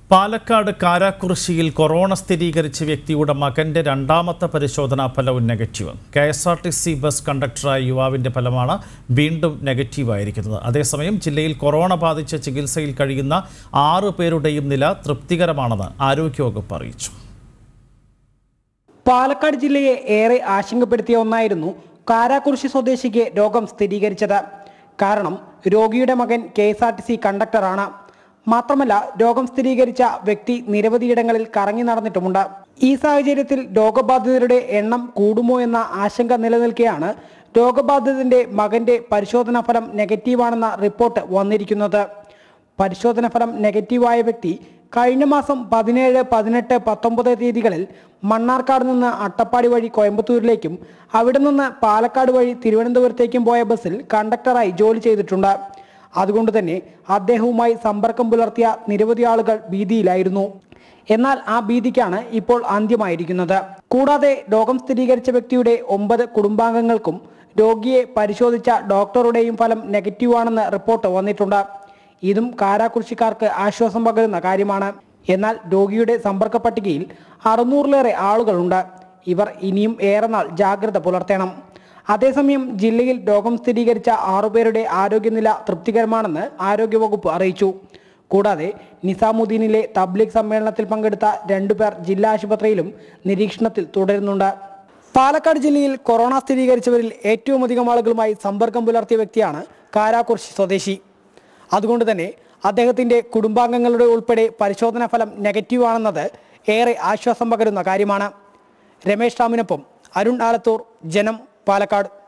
Palakkad കാരാക്കുറിശ്ശിയിൽ corona സ്ഥിരീകരിച്ച വ്യക്തിയുടെ മകന്റെ രണ്ടാമത്തെ പരിശോധനാ ഫലവും negative K S R T C bus കണ്ടക്ടറായ യുവാവിന്റെ ഫലമാണ് വീണ്ടും നെഗറ്റീവായിരിക്കുന്നത് അതേസമയം ജില്ലയിൽ കൊറോണ ബാധിച്ച് ചികിത്സയിൽ കഴിയുന്ന ആറ് പേരുടെയും നില തൃപ്തികരമാണെന്ന് ആരോഗ്യവകുപ്പ് അറിയിച്ചു പാലക്കാട് ജില്ലയെ ഏറെ ആശങ്കപ്പെടുത്തിയ ഒന്നായിരുന്നു കാരാക്കുറിശി സ്വദേശിക്ക് രോഗം സ്ഥിരീകരിച്ചത് കാരണം രോഗിയുടെ മകൻ K S R T C കണ്ടക്ടറാണ് മാത്രമല്ല രോഗം സ്ഥിരീകരിച്ച വ്യക്തി നിരവധിയിടങ്ങളിൽ കറങ്ങി നടന്നിട്ടുമുണ്ട് ഈ സാഹചര്യത്തിൽ രോഗബാധിതരുടെ എണ്ണം കൂടുമോ എന്ന ആശങ്ക നിലനിൽക്കെയാണ് രോഗബാധിതന്റെ മകന്റെ പരിശോധനാ ഫലം നെഗറ്റീവാണെന്ന റിപ്പോർട്ട് വന്നിരിക്കുന്നത് പരിശോധന ഫലം നെഗറ്റീവായ വ്യക്തി കഴിഞ്ഞ മാസം പതിനേഴ് പതിനെട്ട് പത്തൊമ്പത് തീയതികളിൽ മണ്ണാർക്കാട് നിന്ന് അട്ടപ്പാടി വഴി കോയമ്പത്തൂരിലേക്കും അവിടെ നിന്ന് പാലക്കാട് വഴി തിരുവനന്തപുരത്തേക്കും പോയ ബസ്സിൽ കണ്ടക്ടറായി ജോലി ചെയ്തിട്ടുണ്ട് അതുകൊണ്ട് തന്നെ അദ്ദേഹവുമായി സമ്പർക്കം പുലർത്തിയ നിരവധി ആളുകൾ ഭീതിയിലായിരുന്നു എന്നാൽ ആ ഭീതിക്കാണ് ഇപ്പോൾ അന്ത്യമായിരിക്കുന്നത് കൂടാതെ രോഗം സ്ഥിരീകരിച്ച വ്യക്തിയുടെ ഒമ്പത് കുടുംബാംഗങ്ങൾക്കും രോഗിയെ പരിശോധിച്ച ഡോക്ടറുടെയും ഫലം നെഗറ്റീവാണെന്ന് റിപ്പോർട്ട് വന്നിട്ടുണ്ട് ഇതും കാരാകുറിശിക്കാർക്ക് ആശ്വാസം പകരുന്ന കാര്യമാണ് എന്നാൽ രോഗിയുടെ സമ്പർക്ക പട്ടികയിൽ അറുന്നൂറിലേറെ ആളുകളുണ്ട് ഇവർ ഇനിയും ഏറെ നാൾ ജാഗ്രത പുലർത്തണം അതേസമയം ജില്ലയിൽ രോഗം സ്ഥിരീകരിച്ച ആറുപേരുടെ ആരോഗ്യനില തൃപ്തികരമാണെന്ന് ആരോഗ്യവകുപ്പ് അറിയിച്ചു കൂടാതെ നിസാമുദ്ദീനിലെ തബ്ലീഗ് സമ്മേളനത്തിൽ പങ്കെടുത്ത രണ്ടുപേർ ജില്ലാ ആശുപത്രിയിലും നിരീക്ഷണത്തിൽ തുടരുന്നുണ്ട് പാലക്കാട് ജില്ലയിൽ കൊറോണ സ്ഥിരീകരിച്ചവരിൽ ഏറ്റവും അധികം ആളുകളുമായി സമ്പർക്കം പുലർത്തിയ വ്യക്തിയാണ് കാരാകുർശി സ്വദേശി അതുകൊണ്ട് തന്നെ അദ്ദേഹത്തിന്റെ കുടുംബാംഗങ്ങളുടെ ഉൾപ്പെടെ പരിശോധനാ ഫലം നെഗറ്റീവ് ആണെന്നത് ഏറെ ആശ്വാസം പകരുന്ന കാര്യമാണ് രമേശ് റാമിനൊപ്പം അരുൺ ആലത്തൂർ ജനം പാലക്കാട്